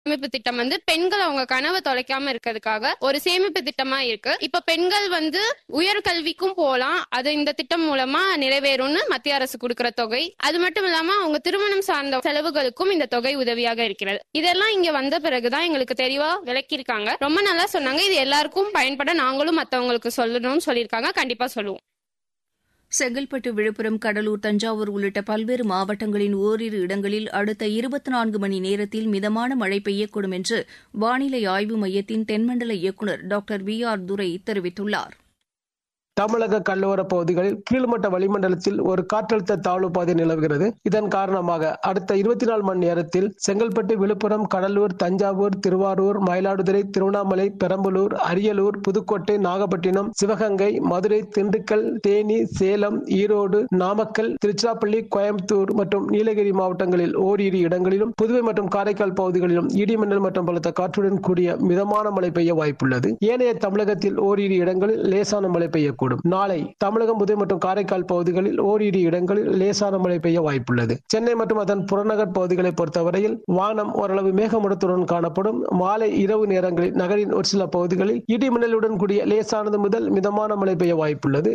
சேமிப்பு திட்டம் வந்து பெண்கள் அவங்க கனவை தொலைக்காம இருக்கிறதுக்காக ஒரு சேமிப்பு திட்டமா இருக்கு இப்ப பெண்கள் வந்து உயர்கல்விக்கும் போலாம் அது இந்த திட்டம் மூலமா நிறைவேறும்னு மத்திய அரசு கொடுக்கிற தொகை அது மட்டும் இல்லாம அவங்க திருமணம் சார்ந்த செலவுகளுக்கும் இந்த தொகை உதவியாக இருக்கிறது இதெல்லாம் இங்க வந்த பிறகுதான் எங்களுக்கு தெளிவா விளக்கியிருக்காங்க ரொம்ப நல்லா சொன்னாங்க இது எல்லாருக்கும் பயன்பட நாங்களும் மத்தவங்களுக்கு சொல்லணும்னு சொல்லியிருக்காங்க கண்டிப்பா சொல்லுவோம் செங்கல்பட்டு விழுப்புரம் கடலூர் தஞ்சாவூர் உள்ளிட்ட பல்வேறு மாவட்டங்களின் ஓரிரு இடங்களில் அடுத்த இருபத்தி நான்கு மணி நேரத்தில் மிதமான மழை பெய்யக்கூடும் என்று வானிலை ஆய்வு மையத்தின் தென்மண்டல இயக்குநர் டாக்டர் வி ஆர் துரை தெரிவித்துள்ளார் தமிழக கடலோர பகுதிகளில் கீழ்மட்ட வளிமண்டலத்தில் ஒரு காற்றழுத்த தாழ்வு பாதை நிலவுகிறது இதன் காரணமாக அடுத்த இருபத்தி நாலு மணி நேரத்தில் செங்கல்பட்டு விழுப்புரம் கடலூர் தஞ்சாவூர் திருவாரூர் மயிலாடுதுறை திருவண்ணாமலை பெரம்பலூர் அரியலூர் புதுக்கோட்டை நாகப்பட்டினம் சிவகங்கை மதுரை திண்டுக்கல் தேனி சேலம் ஈரோடு நாமக்கல் திருச்சிராப்பள்ளி கோயம்புத்தூர் மற்றும் நீலகிரி மாவட்டங்களில் ஓரிரு இடங்களிலும் புதுவை மற்றும் காரைக்கால் பகுதிகளிலும் இடிமின்னல் மற்றும் பலத்த காற்றுடன் கூடிய மிதமான மழை பெய்ய வாய்ப்புள்ளது ஏனைய தமிழகத்தில் ஓரிரு இடங்களில் லேசான மழை பெய்யக்கூடும் நாளை தமிழகம் புதுவை மற்றும் காரைக்கால் பகுதிகளில் ஓரிரு இடங்களில் லேசான மழை பெய்ய வாய்ப்புள்ளது சென்னை மற்றும் அதன் புறநகர் பகுதிகளை பொறுத்தவரையில் வானம் ஓரளவு மேகமூட்டத்துடன் காணப்படும் மாலை இரவு நேரங்களில் நகரின் ஒரு சில பகுதிகளில் இடிமின்னலுடன் கூடிய லேசானது முதல் மிதமான மழை பெய்ய வாய்ப்புள்ளது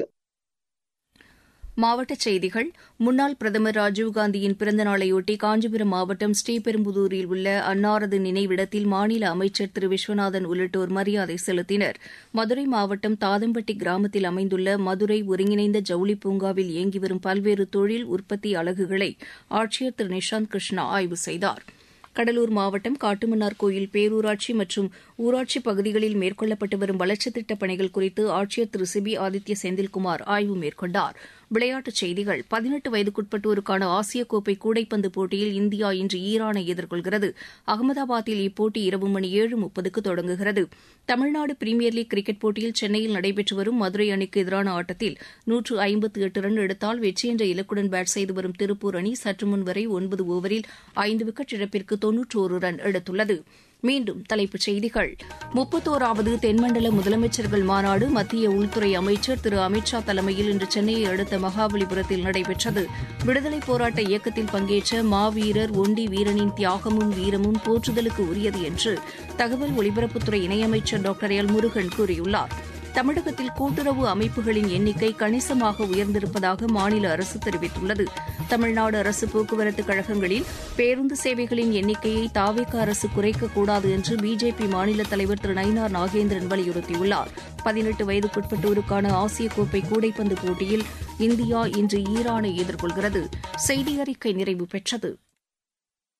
மாவட்டச் செய்திகள் முன்னாள் பிரதமர் ராஜீவ்காந்தியின் பிறந்த நாளையொட்டி காஞ்சிபுரம் மாவட்டம் ஸ்ரீபெரும்புதூரில் உள்ள அன்னாரது நினைவிடத்தில் மாநில அமைச்சர் திரு விஸ்வநாதன் உள்ளிட்டோர் மரியாதை செலுத்தினர் மதுரை மாவட்டம் தாதம்பட்டி கிராமத்தில் அமைந்துள்ள மதுரை ஒருங்கிணைந்த ஜவுளி பூங்காவில் இயங்கி வரும் பல்வேறு தொழில் உற்பத்தி அலகுகளை ஆட்சியர் திரு நிஷாந்த் கிருஷ்ணா ஆய்வு செய்தார் கடலூர் மாவட்டம் காட்டுமன்னார் கோயில் பேரூராட்சி மற்றும் ஊராட்சி பகுதிகளில் மேற்கொள்ளப்பட்டு வரும் வளர்ச்சித் திட்டப் பணிகள் குறித்து ஆட்சியர் திரு சிபி ஆதித்ய செந்தில்குமார் ஆய்வு மேற்கொண்டார் விளையாட்டுச் செய்திகள் பதினெட்டு வயதுக்குட்பட்டோருக்கான ஆசிய கோப்பை கூடைப்பந்து போட்டியில் இந்தியா இன்று ஈரானை எதிர்கொள்கிறது அகமதாபாத்தில் இப்போட்டி இரவு மணி ஏழு முப்பதுக்கு தொடங்குகிறது தமிழ்நாடு பிரீமியர் லீக் கிரிக்கெட் போட்டியில் சென்னையில் நடைபெற்று வரும் மதுரை அணிக்கு எதிரான ஆட்டத்தில் நூற்று ஐம்பத்து எட்டு ரன் எடுத்தால் வெற்றி என்ற இலக்குடன் பேட் செய்து வரும் திருப்பூர் அணி சற்று முன் வரை ஒன்பது ஓவரில் ஐந்து விக்கெட் இழப்பிற்கு தொன்னூற்றோரு ரன் எடுத்துள்ளது மீண்டும் தலைப்புச் செய்திகள் முப்பத்தோராவது தென்மண்டல முதலமைச்சர்கள் மாநாடு மத்திய உள்துறை அமைச்சர் திரு அமித் ஷா தலைமையில் இன்று சென்னையை அடுத்த மகாபலிபுரத்தில் நடைபெற்றது விடுதலைப் போராட்ட இயக்கத்தில் பங்கேற்ற மாவீரர் ஒண்டி வீரனின் தியாகமும் வீரமும் போற்றுதலுக்கு உரியது என்று தகவல் ஒலிபரப்புத்துறை இணையமைச்சர் டாக்டர் எல் முருகன் கூறியுள்ளார் தமிழகத்தில் கூட்டுறவு அமைப்புகளின் எண்ணிக்கை கணிசமாக உயர்ந்திருப்பதாக மாநில அரசு தெரிவித்துள்ளது தமிழ்நாடு அரசு போக்குவரத்து கழகங்களில் பேருந்து சேவைகளின் எண்ணிக்கையை தாவேக அரசு குறைக்கக்கூடாது என்று பிஜேபி மாநில தலைவர் திரு நயினார் நாகேந்திரன் வலியுறுத்தியுள்ளார் பதினெட்டு வயதுக்குட்பட்டோருக்கான ஆசிய கோப்பை கூடைப்பந்து போட்டியில் இந்தியா இன்று ஈரானை எதிர்கொள்கிறது செய்தி அறிக்கை நிறைவு பெற்றது